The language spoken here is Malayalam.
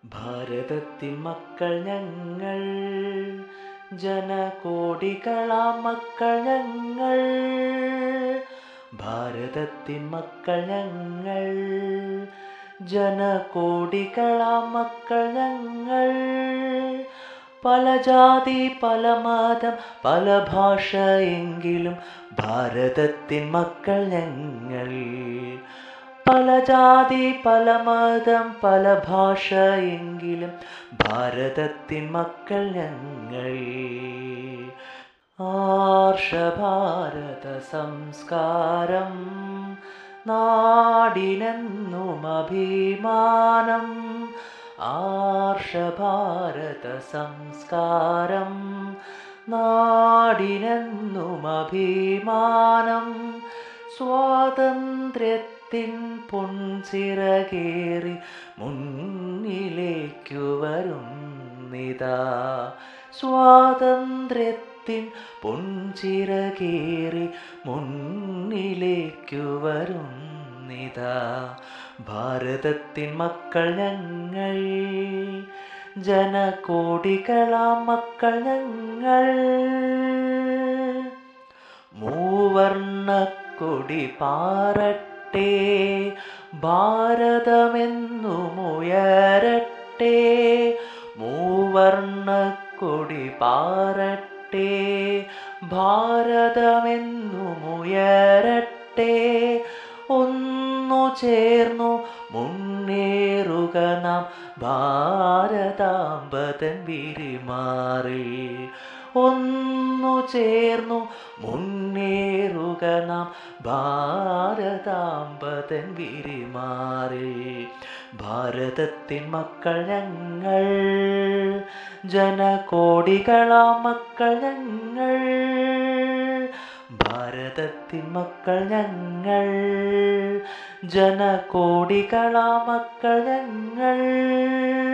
ഭാരതത്തിൻ മക്കൾ ഞങ്ങൾ ജനകോടികളാം മക്കൾ ഞങ്ങൾ ഭാരതത്തിൻ മക്കൾ ഞങ്ങൾ ജനകോടികളാം മക്കൾ ഞങ്ങൾ പല ജാതി പല മതം പല ഭാഷ എങ്കിലും ഭാരതത്തിൻ മക്കൾ ഞങ്ങൾ പല ജാതി പല മതം പല ഭാഷ എങ്കിലും ഭാരതത്തിൻ മക്കൾ ഞങ്ങൾ ആർഷഭാരത സംസ്കാരം നാടിനെന്നും അഭിമാനം ആർഷഭാരത സംസ്കാരം നാടിനെന്നും അഭിമാനം സ്വാതന്ത്ര്യത്തിൻ പൊൻചിറകേറി മുന്നിലേക്കു വരുന്നിതാ സ്വാതന്ത്ര്യത്തിൻ പൊൻചിറകേറി മുന്നിലേക്കു വരുന്നിതാ ഭാരതത്തിൻ മക്കൾ ഞങ്ങൾ ജനകോടികളാം മക്കൾ ഞങ്ങൾ മൂവർണ്ണക്കൊടി പാറട്ടെ ഭാരതമെന്നും ഉയരട്ടെ മൂവർണ്ണക്കൊടി പാറട്ടെ ഭാരതമെന്നും ഉയരട്ടെ ഒന്നു ചേർന്നു മുന്നേറുക നാം ഭാരതാംബതൻ വിരിമാറി ഒന്നു ചേർന്നു മുന്നേറുക നാം ഭാരതാംബതൻ വിരിമാറി ഭാരതത്തിൻ മക്കൾ ഞങ്ങൾ ജനകോടികളാം മക്കൾ ഞങ്ങൾ ഭാരതത്തിൻ മക്കൾ ഞങ്ങൾ ജനകോടികളാം മക്കൾ ഞങ്ങൾ